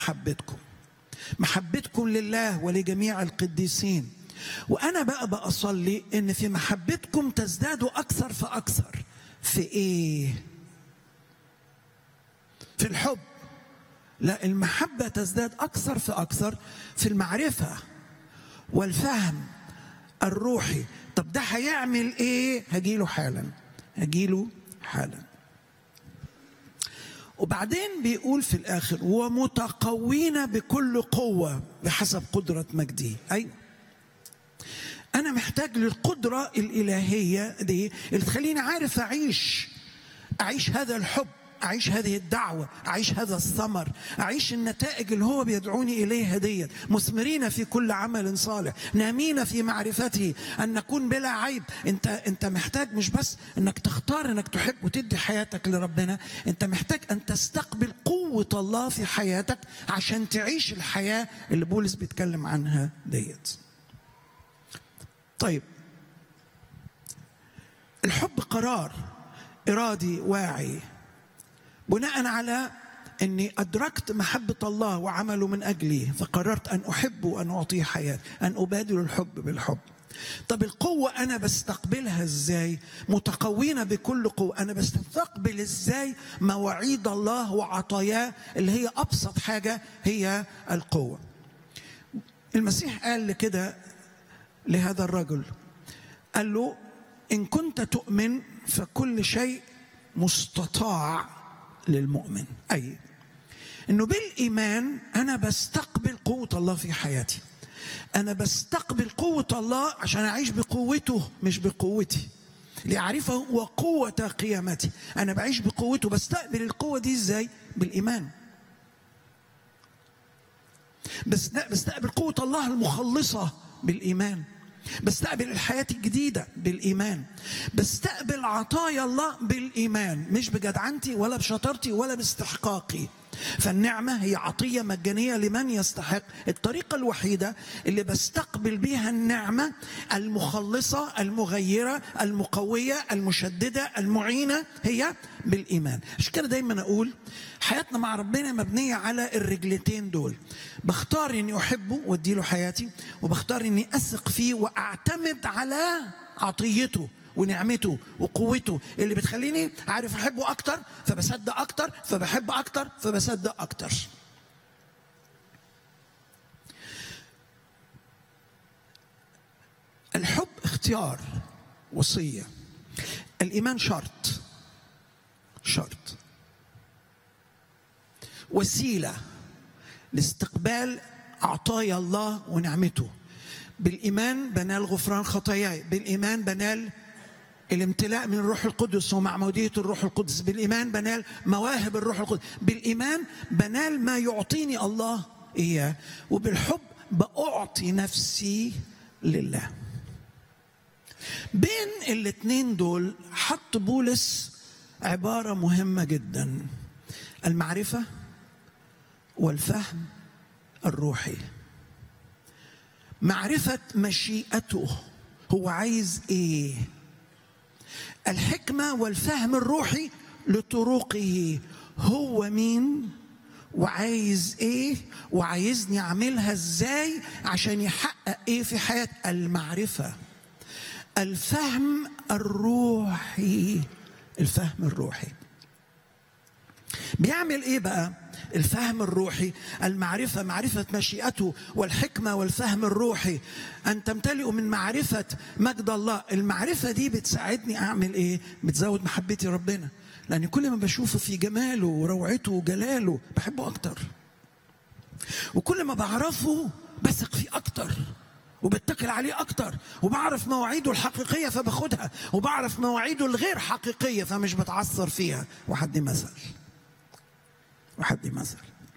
محبتكم محبتكم لله ولجميع القديسين وانا بقى بصلي ان في محبتكم تزدادوا اكثر فاكثر في ايه في الحب لا المحبه تزداد اكثر فاكثر في المعرفه والفهم الروحي طب ده هيعمل ايه هجيله حالا هجيله حالا وبعدين بيقول في الاخر ومتقوين بكل قوه بحسب قدره مجده ايوه انا محتاج للقدره الالهيه دي اللي تخليني عارف اعيش اعيش هذا الحب أعيش هذه الدعوة أعيش هذا الثمر أعيش النتائج اللي هو بيدعوني إليها ديت مثمرين في كل عمل صالح نامين في معرفته أن نكون بلا عيب أنت أنت محتاج مش بس أنك تختار أنك تحب وتدي حياتك لربنا أنت محتاج أن تستقبل قوة الله في حياتك عشان تعيش الحياة اللي بولس بيتكلم عنها ديت طيب الحب قرار إرادي واعي بناء على اني ادركت محبه الله وعمله من اجلي فقررت ان احبه وان اعطيه حياه ان ابادل الحب بالحب طب القوة أنا بستقبلها إزاي؟ متقوين بكل قوة، أنا بستقبل إزاي مواعيد الله وعطاياه اللي هي أبسط حاجة هي القوة. المسيح قال كده لهذا الرجل قال له إن كنت تؤمن فكل شيء مستطاع للمؤمن أي أنه بالإيمان أنا بستقبل قوة الله في حياتي أنا بستقبل قوة الله عشان أعيش بقوته مش بقوتي لأعرفه وقوة قيامتي أنا بعيش بقوته بستقبل القوة دي إزاي بالإيمان بس بستقبل قوة الله المخلصة بالإيمان بستقبل الحياة الجديدة بالإيمان بستقبل عطايا الله بالإيمان مش بجدعنتي ولا بشطارتي ولا باستحقاقي فالنعمة هي عطية مجانية لمن يستحق الطريقة الوحيدة اللي بستقبل بيها النعمة المخلصة المغيرة المقوية المشددة المعينة هي بالإيمان عشان كده دايما أقول حياتنا مع ربنا مبنية على الرجلتين دول بختار اني احبه واديله حياتي وبختار اني اثق فيه واعتمد على عطيته ونعمته وقوته اللي بتخليني عارف احبه اكتر فبصدق اكتر فبحب اكتر فبصدق اكتر الحب اختيار وصيه الايمان شرط شرط وسيله لاستقبال عطايا الله ونعمته بالايمان بنال غفران خطاياي بالايمان بنال الامتلاء من الروح القدس ومعمودية الروح القدس بالإيمان بنال مواهب الروح القدس بالإيمان بنال ما يعطيني الله إياه وبالحب بأعطي نفسي لله بين الاتنين دول حط بولس عبارة مهمة جدا المعرفة والفهم الروحي معرفة مشيئته هو عايز ايه الحكمة والفهم الروحي لطرقه هو مين وعايز ايه وعايزني اعملها ازاي عشان يحقق ايه في حياة المعرفة الفهم الروحي الفهم الروحي بيعمل ايه بقى الفهم الروحي المعرفة معرفة مشيئته والحكمة والفهم الروحي أن تمتلئوا من معرفة مجد الله المعرفة دي بتساعدني أعمل إيه بتزود محبتي ربنا لأن كل ما بشوفه في جماله وروعته وجلاله بحبه أكتر وكل ما بعرفه بثق فيه أكتر وبتكل عليه أكتر وبعرف مواعيده الحقيقية فباخدها وبعرف مواعيده الغير حقيقية فمش بتعثر فيها وحدي مثل وحدي مثل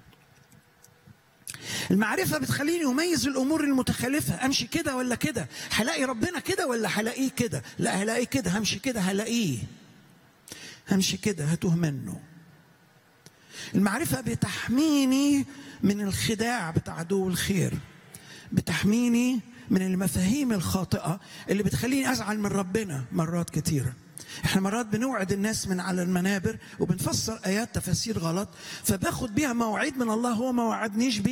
المعرفة بتخليني أميز الأمور المتخلفة أمشي كده ولا كده هلاقي ربنا كده ولا هلاقيه كده لا هلاقيه كده همشي كده هلاقيه همشي كده هتوه منه المعرفة بتحميني من الخداع بتاع عدو الخير بتحميني من المفاهيم الخاطئة اللي بتخليني أزعل من ربنا مرات كتيرة احنا مرات بنوعد الناس من على المنابر وبنفسر ايات تفاسير غلط فباخد بيها مواعيد من الله هو ما وعدنيش بيها